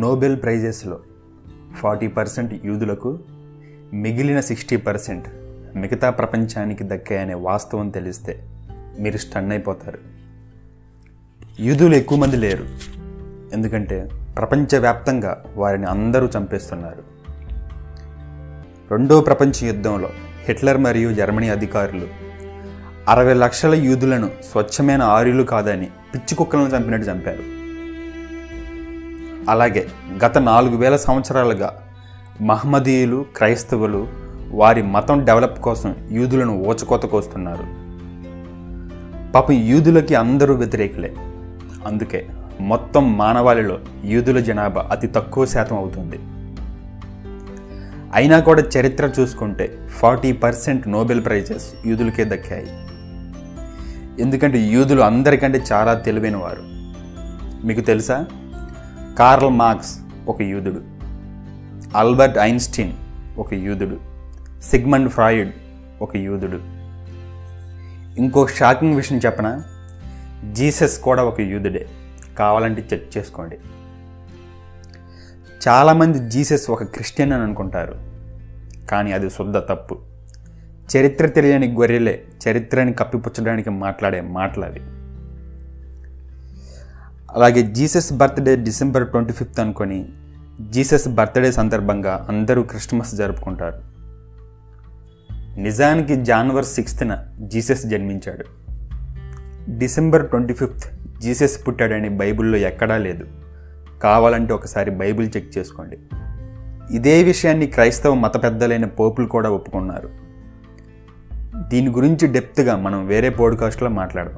Nobel ప్రైజెస్లో forty percent యూదులకు మిగిలిన సిక్స్టీ పర్సెంట్ మిగతా ప్రపంచానికి దక్కాయనే వాస్తవం తెలిస్తే మీరు స్టన్ అయిపోతారు యూదులు ఎక్కువ మంది లేరు ఎందుకంటే ప్రపంచవ్యాప్తంగా వారిని అందరూ చంపేస్తున్నారు రెండో ప్రపంచ యుద్ధంలో హిట్లర్ మరియు జర్మనీ అధికారులు అరవై లక్షల యూదులను స్వచ్ఛమైన ఆర్యులు కాదని పిచ్చి కుక్కలను చంపినట్టు చంపారు అలాగే గత నాలుగు వేల సంవత్సరాలుగా మహమ్మదీయులు క్రైస్తవులు వారి మతం డెవలప్ కోసం యూదులను ఊచకోత కోస్తున్నారు పాపం యూదులకి అందరూ వ్యతిరేకులే అందుకే మొత్తం మానవాళిలో యూదుల జనాభా అతి తక్కువ శాతం అవుతుంది అయినా కూడా చరిత్ర చూసుకుంటే ఫార్టీ పర్సెంట్ నోబెల్ ప్రైజెస్ యూదులకే దక్కాయి ఎందుకంటే యూదులు అందరికంటే చాలా తెలివైన వారు మీకు తెలుసా కార్ల్ మార్క్స్ ఒక యూదుడు ఆల్బర్ట్ ఐన్స్టీన్ ఒక యూదుడు సిగ్మండ్ ఫ్రాయిడ్ ఒక యూదుడు ఇంకో షాకింగ్ విషయం చెప్పనా జీసస్ కూడా ఒక యూదుడే కావాలంటే చెక్ చేసుకోండి చాలామంది జీసస్ ఒక క్రిస్టియన్ అని అనుకుంటారు కానీ అది శుద్ధ తప్పు చరిత్ర తెలియని గొర్రెలే చరిత్రని కప్పిపుచ్చడానికి మాట్లాడే మాటలు అవి అలాగే Jesus birthday December twenty fifth అనుకొని జీసస్ బర్త్డే సందర్భంగా అందరూ క్రిస్మస్ జరుపుకుంటారు నిజానికి జాన్వర్ సిక్స్త్న జీసస్ జన్మించాడు డిసెంబర్ ట్వంటీ ఫిఫ్త్ జీసస్ పుట్టాడని బైబిల్లో ఎక్కడా లేదు కావాలంటే ఒకసారి బైబిల్ చెక్ చేసుకోండి ఇదే విషయాన్ని క్రైస్తవ మత పెద్దలైన పోపులు కూడా ఒప్పుకున్నారు దీని గురించి డెప్త్గా మనం వేరే పోడ్కాస్ట్లో మాట్లాడదాం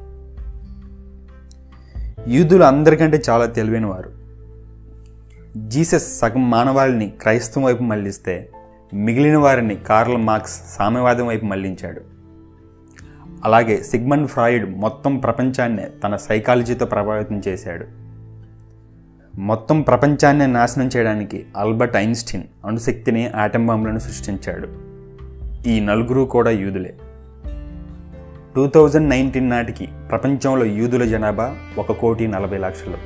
యూదులు అందరికంటే చాలా తెలివైన వారు జీసస్ సగం మానవాళిని క్రైస్తవం వైపు మళ్లిస్తే మిగిలిన వారిని కార్ల్ మార్క్స్ సామ్యవాదం వైపు మళ్లించాడు అలాగే సిగ్మండ్ ఫ్రాయిడ్ మొత్తం ప్రపంచాన్నే తన సైకాలజీతో ప్రభావితం చేశాడు మొత్తం ప్రపంచాన్ని నాశనం చేయడానికి ఆల్బర్ట్ ఐన్స్టీన్ అణుశక్తిని ఆటం బాంబులను సృష్టించాడు ఈ నలుగురు కూడా యూదులే టూ థౌజండ్ నైన్టీన్ నాటికి ప్రపంచంలో యూదుల జనాభా ఒక కోటి నలభై లక్షలు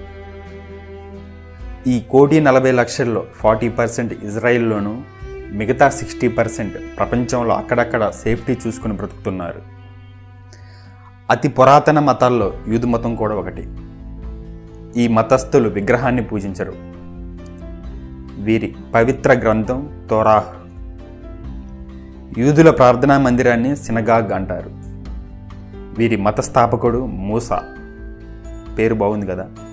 ఈ కోటి నలభై లక్షల్లో ఫార్టీ పర్సెంట్ ఇజ్రాయిల్లోనూ మిగతా సిక్స్టీ పర్సెంట్ ప్రపంచంలో అక్కడక్కడ సేఫ్టీ చూసుకుని బ్రతుకుతున్నారు అతి పురాతన మతాల్లో యూదు మతం కూడా ఒకటి ఈ మతస్థులు విగ్రహాన్ని పూజించరు వీరి పవిత్ర గ్రంథం తోరాహ్ యూదుల ప్రార్థనా మందిరాన్ని సినగాగ్ అంటారు వీరి మతస్థాపకుడు మూసా పేరు బాగుంది కదా